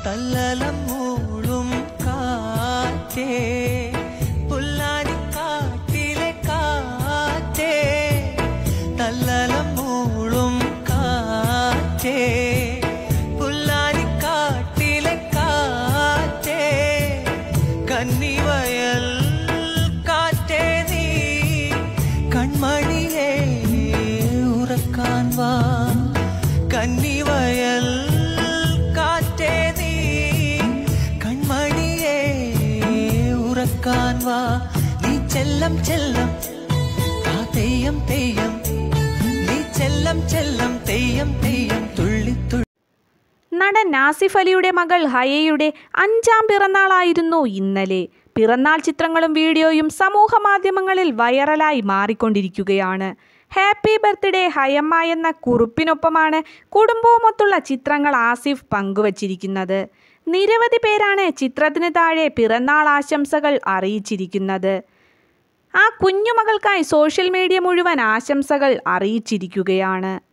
തല്ലലം മൂളും കാറ്റേ പുല്ലാനിക്കാട്ടിലെ കാറ്റേ തല്ലലം മൂളും കാറ്റേ പുല്ലാനിക്കാട്ടിലെ കാറ്റേ കന്നിവയൽ കാറ്റേ നീ കൺമണിയെ ഉറക്കാൻ വാ കന്നിവയൽ കാറ്റേ നീ കൺമണിയെ ഉറക്കാൻ വാ നീ ചെല്ലം ചെല്ലം ആ തെയ്യം തെയ്യം നീ ചെല്ലം ചെല്ലം തെയ്യം തെയ്യം തുള്ളി തുള്ളി നടൻ നാസിഫ് അലിയുടെ മകൾ ഹയയുടെ അഞ്ചാം പിറന്നാളായിരുന്നു ഇന്നലെ പിറന്നാൾ ചിത്രങ്ങളും വീഡിയോയും സമൂഹ മാധ്യമങ്ങളിൽ വൈറലായി മാറിക്കൊണ്ടിരിക്കുകയാണ് ഹാപ്പി ബർത്ത്ഡേ ഹയമ്മ എന്ന കുറിപ്പിനൊപ്പമാണ് കുടുംബവുമൊത്തുള്ള ചിത്രങ്ങൾ ആസിഫ് പങ്കുവച്ചിരിക്കുന്നത് നിരവധി പേരാണ് ചിത്രത്തിന് താഴെ പിറന്നാൾ ആശംസകൾ അറിയിച്ചിരിക്കുന്നത് ആ കുഞ്ഞുമകൾക്കായി സോഷ്യൽ മീഡിയ മുഴുവൻ ആശംസകൾ അറിയിച്ചിരിക്കുകയാണ്